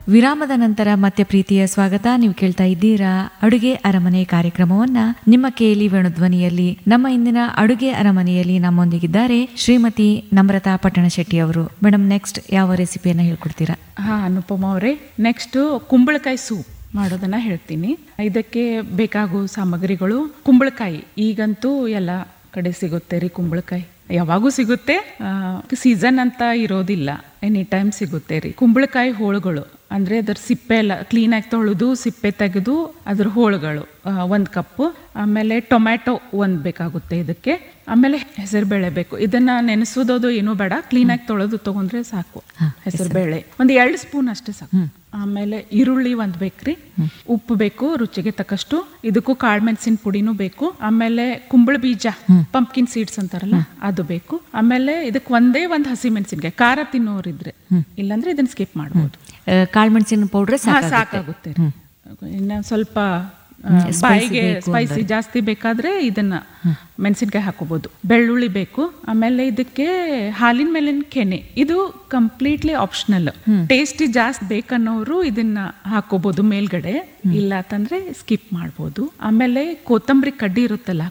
ವಿರಾಮದ ನಂತರ ಮತ್ತೆ ಪ್ರೀತಿಯ ಸ್ವಾಗತ ನೀವು ಕೇಳ್ತಾ ಇದ್ದೀರಾ ಅಡುಗೆ ಅರಮನೆ ಕಾರ್ಯಕ್ರಮವನ್ನ ನಿಮ್ಮ ಕೇಳಿ ವೇಣುಧ್ವನಿಯಲ್ಲಿ ನಮ್ಮ ಇಂದಿನ ಅಡುಗೆ ಅರಮನೆಯಲ್ಲಿ ನಮ್ಮೊಂದಿಗಿದ್ದಾರೆ ಶ್ರೀಮತಿ ನಮ್ರತಾ ಪಟ್ಟಣಶೆಟ್ಟಿ ಅವರು ಮೇಡಮ್ ನೆಕ್ಸ್ಟ್ ಯಾವ ರೆಸಿಪಿಯನ್ನ ಹೇಳ್ಕೊಡ್ತೀರಾ ಹಾ ಅನುಪಮ ಅವರೇ ನೆಕ್ಸ್ಟ್ ಕುಂಬಳಕಾಯಿ ಸೂಪ್ ಮಾಡೋದನ್ನ ಹೇಳ್ತೀನಿ ಇದಕ್ಕೆ ಬೇಕಾಗುವ ಸಾಮಗ್ರಿಗಳು ಕುಂಬಳಕಾಯಿ ಈಗಂತೂ ಎಲ್ಲ ಕಡೆ ಸಿಗುತ್ತೆ ರೀ ಕುಂಬಳಕಾಯಿ ಯಾವಾಗೂ ಸಿಗುತ್ತೆ ಸೀಸನ್ ಅಂತ ಇರೋದಿಲ್ಲ ಎನಿ ಟೈಮ್ ಸಿಗುತ್ತೆ ರೀ ಕುಂಬಳಕಾಯಿ ಹೋಳುಗಳು ಅಂದ್ರೆ ಅದ್ರ ಸಿಪ್ಪೆ ಎಲ್ಲ ಕ್ಲೀನಾಗಿ ತೊಳೆದು ಸಿಪ್ಪೆ ತೆಗೆದು ಅದ್ರ ಹೋಳುಗಳು ಒಂದು ಕಪ್ಪು ಆಮೇಲೆ ಟೊಮ್ಯಾಟೊ ಒಂದು ಬೇಕಾಗುತ್ತೆ ಇದಕ್ಕೆ ಆಮೇಲೆ ಹೆಸರುಬೇಳೆ ಬೇಕು ಇದನ್ನ ನೆನೆಸೋದು ಏನೂ ಬೇಡ ಕ್ಲೀನಾಗಿ ತೊಳೆದು ತಗೊಂಡ್ರೆ ಸಾಕು ಹೆಸರುಬೇಳೆ ಒಂದು ಎರಡು ಸ್ಪೂನ್ ಅಷ್ಟೇ ಸಾಕು ಆಮೇಲೆ ಈರುಳ್ಳಿ ಒಂದ್ ಬೇಕ್ರಿ ಉಪ್ಪು ಬೇಕು ರುಚಿಗೆ ತಕ್ಕಷ್ಟು ಇದಕ್ಕೂ ಕಾಳ್ಮೆಣಸಿನ ಪುಡಿನೂ ಬೇಕು ಆಮೇಲೆ ಕುಂಬಳ ಬೀಜ ಪಂಪ್ಕಿನ್ ಸೀಡ್ಸ್ ಅಂತಾರಲ್ಲ ಅದು ಬೇಕು ಆಮೇಲೆ ಇದಕ್ಕೆ ಒಂದೇ ಒಂದು ಹಸಿ ಮೆಣಸಿನ್ಕಾಯಿ ಖಾರ ತಿನ್ನೋರಿದ್ರೆ ಇಲ್ಲಾಂದ್ರೆ ಇದನ್ನ ಸ್ಕಿಪ್ ಮಾಡ್ಬೋದು ಆ, ಕಾಳ್ಮೆಣಸಿನ ಪೌಡ್ರ್ ಹಾ, ಸಾಕಾಗುತ್ತೆ ಸಾಕಾಗುತ್ತೆ ರೀ. ಇನ್ನ ಸ್ವಲ್ಪ ಆ, ಬಾಯಿಗೆ ಸ್ಪೈಸಿ ಜಾಸ್ತಿ ಬೇಕಾದ್ರೆ ಇದನ್ನ ಮೆಣಸಿನ್ಕಾಯಿ ಹಾಕೋಬಹುದು ಬೆಳ್ಳುಳ್ಳಿ ಬೇಕು ಆಮೇಲೆ ಇದಕ್ಕೆ ಹಾಲಿನ ಮೇಲಿನ ಕೆನೆ ಇದು ಕಂಪ್ಲೀಟ್ಲಿ ಆಪ್ಷನಲ್ ಟೇಸ್ಟಿ ಜಾಸ್ತಿ ಬೇಕನ್ನೋರು ಇದನ್ನ ಹಾಕೋಬಹುದು ಮೇಲ್ಗಡೆ ಇಲ್ಲ ಅಂತಂದ್ರೆ ಸ್ಕಿಪ್ ಮಾಡ್ಬೋದು ಆಮೇಲೆ ಕೊತ್ತಂಬರಿ ಕಡ್ಡಿ ಇರುತ್ತಲ್ಲ